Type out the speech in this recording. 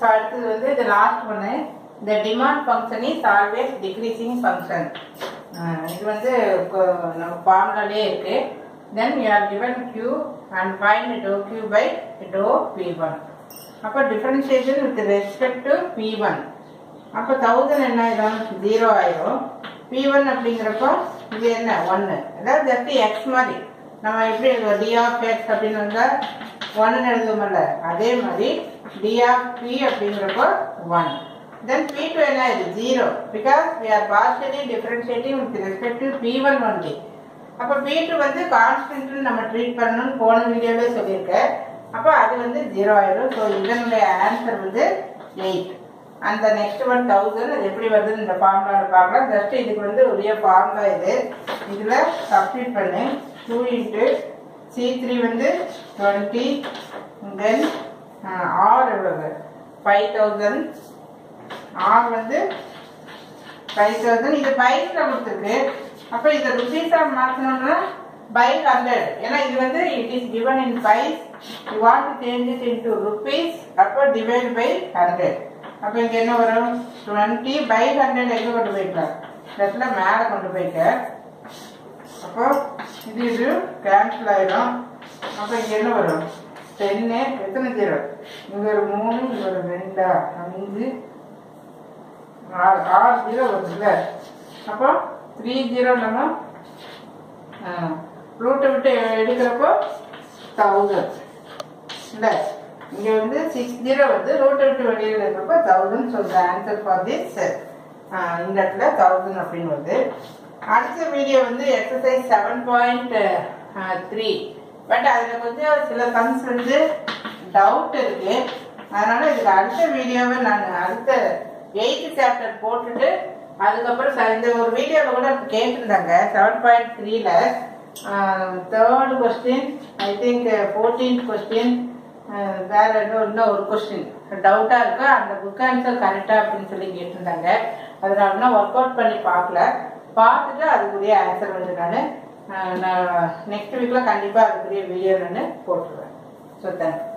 so அடுத்தது வந்து இது லாஸ்ட் ஒன்று இந்த demand function is always decreasing function இது வந்து கொ- நம்ம ஃபார்முலாலே இருக்கு then you are given q and find டோ q பை டோ பி ஒன் அப்போ differentiation with respect to p one அப்போ தௌசண்ட் என்ன ஆயிடும் ஜீரோ ஆயிரும் பி ஒன் அப்படிங்கிறப்போ இது என்ன ஒன்று அதாவது ஜஸ்ட் எக்ஸ் மாதிரி நம்ம எப்படி எழுதுவோம் டி ஆஃப் எக்ஸ் அப்படின்னு வந்தால் ஒன்னு எழுதுவோம்ல அதே மாதிரி டி ஆஃப் பி அப்படிங்கிறப்போ ஒன் தென் பி டூ என்ன இது zero because we are partially differentiating with respect to p one only அப்போ பி டூ வந்து கான்ஸ்டன்ட்னு நம்ம ட்ரீட் பண்ணணும்னு போன வீடியோவே சொல்லியிருக்கேன் அப்போ அது வந்து ஜீரோ ஆயிடும் ஸோ இதனுடைய ஆன்சர் வந்து எயிட் அந்த நெக்ஸ்ட் ஒன் தௌசண்ட் அது எப்படி வருதுன்னு இந்த ஃபார்முலாவில் பார்க்கலாம் ஜஸ்ட் இதுக்கு வந்து உரிய ஃபார்முலா இது இதில் சப்ஸ்டியூட் பண்ணு டூ இன்ட்டு சி த்ரீ வந்து டுவெண்ட்டி தென் ஆர் எவ்வளவு ஃபைவ் தௌசண்ட் ஆர் வந்து ஃபைவ் தௌசண்ட் இது பைஸில் கொடுத்துருக்கு அப்போ இதை ருபீஸாக மாற்றணும்னா பை ஹண்ட்ரட் ஏன்னா இது வந்து it is given in paise you want to change it into rupees அப்போ டிவைட் பை ஹண்ட்ரட் அப்போ இங்கே என்ன வரும் டுவெண்ட்டி பை ஹண்ட்ரட் எங்கே கொண்டு போய்க்கலாம் இந்த இடத்துல மேலே கொண்டு போய்க்க அப்போ இது இது கேன்சல் ஆயிடும் அப்போ இங்கே என்ன வரும் டென்னு எத்தனை ஜீரோ இங்கே ஒரு மூணு இங்கே ஒரு ரெண்டா அஞ்சு ஆறு ஆறு ஜீரோ வருதுல்ல அப்போ த்ரீ ஜீரோ நம்ம ரூட்டை விட்டு எடுக்கிறப்போ தௌசண்ட் இல்லை இங்கே வந்து சிக்ஸ் ஜீரோ வந்து ரூட்டை விட்டு வெளியில் இருக்கிறப்போ thousand so the answer for this இந்த இடத்துல தௌசண்ட் அப்படின்னு வருது அடுத்த வீடியோ வந்து exercise seven point three but அதில் கொஞ்சம் சில சம்ஸ் வந்து டவுட் இருக்கு அதனால இதுக்கு அடுத்த வீடியோவை நான் அடுத்த எயித்து சாப்டர் போட்டுட்டு அதுக்கப்புறம் ச- இந்த ஒரு வீடியோவில் கூட கேட்டிருந்தாங்க செவன் பாயிண்ட் த்ரீல third question I think fourteenth question வேற ஏதோ இன்னும் ஒரு கொஸ்டின் டவுட்டாக இருக்கு அந்த புக் ஆன்சர் கரெக்டாக அப்படின்னு சொல்லி கேட்டிருந்தாங்க அதனால நான் ஒர்க் அவுட் பண்ணி பார்க்கல பார்த்துட்டு அதுக்குரிய ஆன்சர் வந்து நான் நான் நெக்ஸ்ட் வீக்கில் கண்டிப்பாக அதுக்குரிய வீடியோ நான் போட்டுருவேன் ஸோ தேங்க்யூ